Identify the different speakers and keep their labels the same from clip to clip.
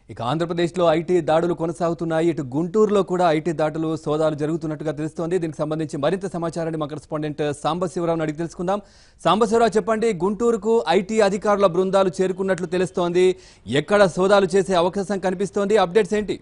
Speaker 1: ఇక ఆంధ్రప్రదేశ్లో ఐటీ దాడులు కొనసాగుతున్నాయి ఇటు గుంటూరులో కూడా ఐటీ దాడులు సోదాలు జరుగుతున్నట్టుగా తెలుస్తోంది దీనికి సంబంధించి మరింత సమాచారాన్ని మా కరెస్పాండెంట్ సాంబశివరావుని అడిగి తెలుసుకుందాం సాంబశివరావు చెప్పండి గుంటూరుకు ఐటీ అధికారుల బృందాలు చేరుకున్నట్లు తెలుస్తోంది ఎక్కడ సోదాలు చేసే అవకాశం కనిపిస్తోంది అప్డేట్స్ ఏంటి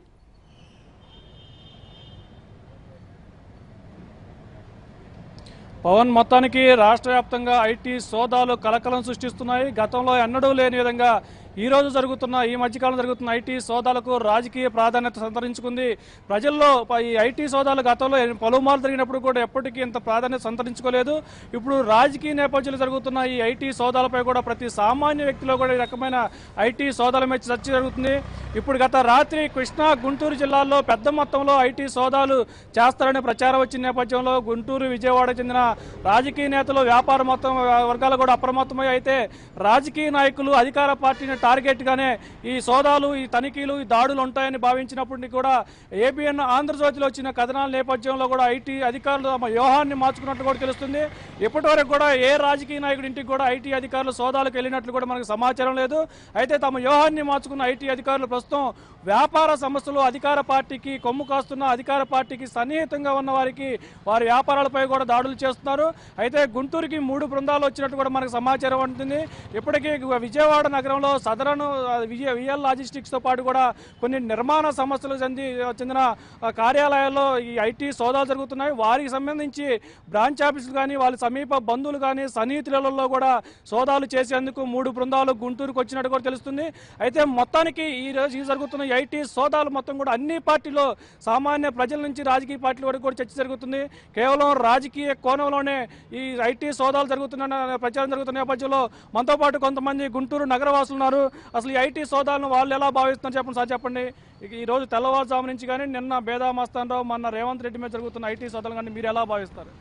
Speaker 2: పవన్ మొత్తానికి రాష్ట్ర వ్యాప్తంగా ఐటీ సోదాలు కలకలం సృష్టిస్తున్నాయి గతంలో ఎన్నడూ లేని విధంగా ఈ రోజు జరుగుతున్న ఈ మధ్యకాలం జరుగుతున్న ఐటీ సోదాలకు రాజకీయ ప్రాధాన్యత సంతరించుకుంది ప్రజల్లో ప- ఈ ఐటీ సోదాలు గతంలో పలుమార్లు జరిగినప్పుడు కూడా ఎప్పటికీ ఇంత ప్రాధాన్యత సంతరించుకోలేదు ఇప్పుడు రాజకీయ నేపథ్యంలో జరుగుతున్న ఈ ఐటీ సోదాలపై కూడా ప్రతి సామాన్య వ్యక్తిలో కూడా ఈ రకమైన ఐటీ సోదాల మీద చర్చ జరుగుతుంది ఇప్పుడు గత రాత్రి కృష్ణా గుంటూరు జిల్లాల్లో పెద్ద మొత్తంలో ఐటీ సోదాలు చేస్తారనే ప్రచారం వచ్చిన నేపథ్యంలో గుంటూరు విజయవాడకు చెందిన రాజకీయ నేతలు వ్యాపార మొత్తం వర్గాలు కూడా అప్రమత్తమై అయితే రాజకీయ నాయకులు అధికార పార్టీని టార్గెట్ గానే ఈ సోదాలు ఈ తనిఖీలు ఈ దాడులు ఉంటాయని భావించినప్పటికీ కూడా ఏబిఎన్ ఆంధ్రజ్యోతిలో వచ్చిన కథనాల నేపథ్యంలో కూడా ఐటీ అధికారులు తమ వ్యూహాన్ని మార్చుకున్నట్లు కూడా తెలుస్తుంది ఇప్పటి వరకు కూడా ఏ రాజకీయ నాయకుడి ఇంటికి కూడా ఐటీ అధికారులు సోదాలకు వెళ్ళినట్లు కూడా మనకు సమాచారం లేదు అయితే తమ వ్యూహాన్ని మార్చుకున్న ఐటీ అధికారులు ప్రస్తుతం వ్యాపార సంస్థలు అధికార పార్టీకి కొమ్ము కాస్తున్న అధికార పార్టీకి సన్నిహితంగా ఉన్న వారికి వారి వ్యాపారాలపై కూడా దాడులు చేస్తున్నారు అయితే గుంటూరుకి మూడు బృందాలు వచ్చినట్టు కూడా మనకు సమాచారం ఉంటుంది ఇప్పటికీ విజయవాడ నగరంలో సదరన్ ఆ, విజయ విఎల్ లాజిస్టిక్స్ తో పాటు కూడా కొన్ని నిర్మాణ సంస్థలకు చెంది చెందిన ఆ, కార్యాలయాల్లో ఈ ఐటీ సోదాలు జరుగుతున్నాయి వారికి సంబంధించి బ్రాంచ్ ఆఫీసులు కానీ వాళ్ళ సమీప బంధువులు కానీ సన్నిహితులలో కూడా సోదాలు చేసేందుకు మూడు బృందాలు గుంటూరుకు వచ్చినట్టు కూడా తెలుస్తుంది అయితే మొత్తానికి ఈ రోజు ఈ జరుగుతున్న ఈ ఐటీ సోదాలు మొత్తం కూడా అన్ని పార్టీలో సామాన్య ప్రజల నుంచి రాజకీయ పార్టీల వరకు కూడా చర్చ జరుగుతుంది కేవలం రాజకీయ కోణంలోనే ఈ ఐటీ సోదాలు జరుగుతున్న ప్రచారం జరుగుతున్న నేపథ్యంలో మనతో పాటు కొంతమంది గుంటూరు నగరవాసులు ఉన్నారు అసలు ఈ ఐటీ సోదాలను వాళ్ళు ఎలా భావిస్తున్నారు చెప్పండి సార్ చెప్పండి ఇక ఈ రోజు తెల్లవారుజాము నుంచి కానీ నిన్న బేదా మస్తాన్ రావు మొన్న రేవంత్ రెడ్డి మీద జరుగుతున్న ఐటీ సోదాలు కానీ మీరు ఎలా భావిస్తారు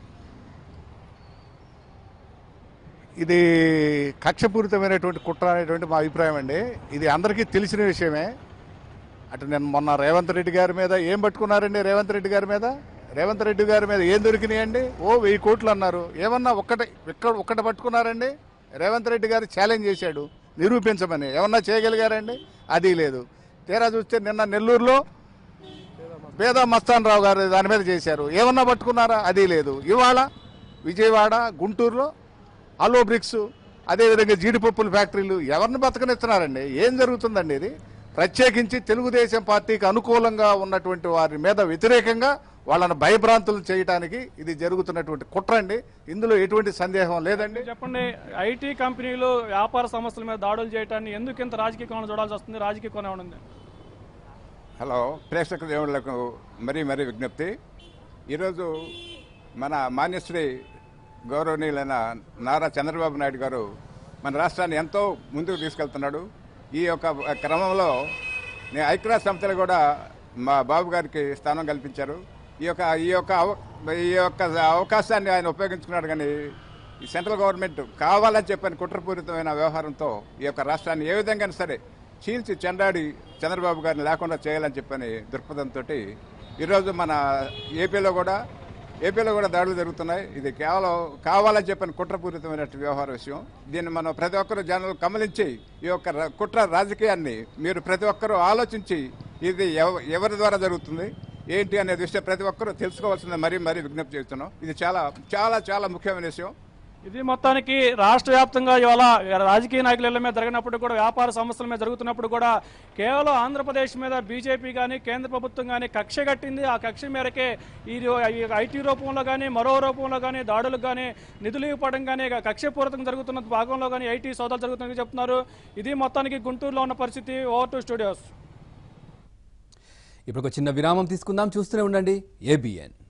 Speaker 3: ఇది కక్షపూరితమైనటువంటి కుట్ర అనేటువంటి మా అభిప్రాయం అండి ఇది అందరికీ తెలిసిన విషయమే అటు నేను మొన్న రేవంత్ రెడ్డి గారి మీద ఏం పట్టుకున్నారండి రేవంత్ రెడ్డి గారి మీద రేవంత్ రెడ్డి గారి మీద ఏం దొరికినాయండి ఓ వెయ్యి కోట్లు అన్నారు ఏమన్నా ఒక్కటే ఇక్కడ ఒక్కటి పట్టుకున్నారండి రేవంత్ రెడ్డి గారు ఛాలెంజ్ చేశాడు నిరూపించమని ఏమన్నా చేయగలిగారండి అది లేదు తీరా చూస్తే నిన్న నెల్లూరులో పేద మస్తాన్ రావు గారు దాని మీద చేశారు ఏమన్నా పట్టుకున్నారా అది లేదు ఇవాళ విజయవాడ గుంటూరులో అలో బ్రిక్స్ అదేవిధంగా జీడిపప్పుల ఫ్యాక్టరీలు ఎవరిని బతకనిస్తున్నారండి ఏం జరుగుతుందండి ఇది ప్రత్యేకించి తెలుగుదేశం పార్టీకి అనుకూలంగా ఉన్నటువంటి వారి మీద వ్యతిరేకంగా వాళ్ళని భయభ్రాంతులు చేయడానికి ఇది జరుగుతున్నటువంటి కుట్ర అండి ఇందులో ఎటువంటి సందేహం లేదండి
Speaker 2: మీరు చెప్పండి ఐటీ కంపెనీలు వ్యాపార సంస్థల మీద దాడులు చేయడాన్ని ఎందుకు ఇంత రాజకీయ కోణం చూడాల్సి వస్తుంది రాజకీయ కోణం ఏమైనా ఉంది
Speaker 4: హలో ప్రేక్షక దేవుళ్లకు మరీ మరీ విజ్ఞప్తి ఈరోజు మన మాన్యశ్రీ గౌరవనీయులైన నారా చంద్రబాబు నాయుడు గారు మన రాష్ట్రాన్ని ఎంతో ముందుకు తీసుకెళ్తున్నాడు ఈ యొక్క క్రమంలో నేను ఐక్యరాజ్య సంస్థలు కూడా మా బాబు గారికి స్థానం కల్పించారు ఈ యొక్క ఈ యొక్క అవ- ఈ యొక్క అవకాశాన్ని ఆయన ఉపయోగించుకున్నాడు కానీ ఈ సెంట్రల్ గవర్నమెంట్ కావాలని చెప్పని కుట్రపూరితమైన వ్యవహారంతో ఈ యొక్క రాష్ట్రాన్ని ఏ విధంగా సరే చీల్చి చెండాడి చంద్రబాబు గారిని లేకుండా చేయాలని చెప్పని దృక్పథంతో ఈరోజు మన ఏపీలో కూడా ఏపీలో కూడా దాడులు జరుగుతున్నాయి ఇది కేవలం కావాలని చెప్పని కుట్రపూరితమైన వ్యవహార విషయం దీన్ని మనం ప్రతి ఒక్కరూ జనాలు గమనించి ఈ యొక్క ర- కుట్ర రాజకీయాన్ని మీరు ప్రతి ఒక్కరూ ఆలోచించి ఇది ఎవ- ఎవరి ద్వారా జరుగుతుంది ఏంటి అనే విషయం ప్రతి ఒక్కరూ తెలుసుకోవాల్సింది మరీ మరీ విజ్ఞప్తి చేస్తున్నాం ఇది చాలా చాలా చాలా ముఖ్యమైన విషయం
Speaker 2: ఇది మొత్తానికి రాష్ట్ర వ్యాప్తంగా ఇవాళ రాజకీయ నాయకుల ఇళ్ల మీద జరిగినప్పుడు కూడా వ్యాపార సంస్థల మీద జరుగుతున్నప్పుడు కూడా కేవలం ఆంధ్రప్రదేశ్ మీద బీజేపీ కానీ కేంద్ర ప్రభుత్వం కానీ కక్ష కట్టింది ఆ కక్ష మేరకే ఈ రో- ఈ ఐటీ రూపంలో కానీ మరో రూపంలో కానీ దాడులకు కానీ నిధులు ఇవ్వడం కానీ ఇక కక్షపూరితంగా జరుగుతున్న భాగంలో కానీ ఐటీ సోదాలు జరుగుతున్నాయని చెప్తున్నారు ఇది మొత్తానికి గుంటూరులో ఉన్న పరిస్థితి ఓవర్ టు స్టూడియోస్
Speaker 1: ఇప్పుడు ఒక చిన్న విరామం తీసుకుందాం చూస్తూనే ఉండండి ఏబిఎన్